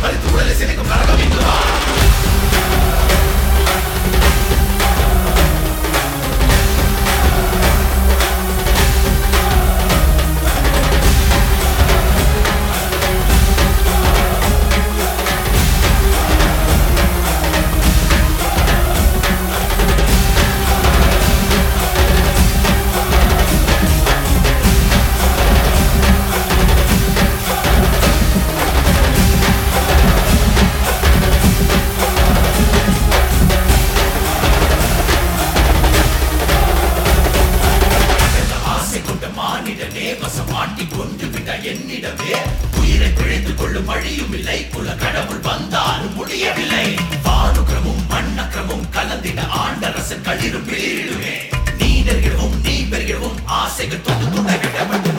மறுத்து உடலை சிதைக்கும் நரகம் இங்குவா ஆசை கொண்ட மானிடனே வசமாட்டி கொண்டு விட்ட என்னிடமே உயிரை பிழைத்துக் கொள்ளும் வழியும் இல்லை குல கடவுள் வந்தாலும் முடியவில்லை வானுக்கிரமும் மண்ணக்கிரமும் கலந்திட ஆண்டரசன் களிரும் வீழுமே நீ நெருகிடவும் நீ பெருகிடவும் ஆசைகள் தொட்டு துண்டை விட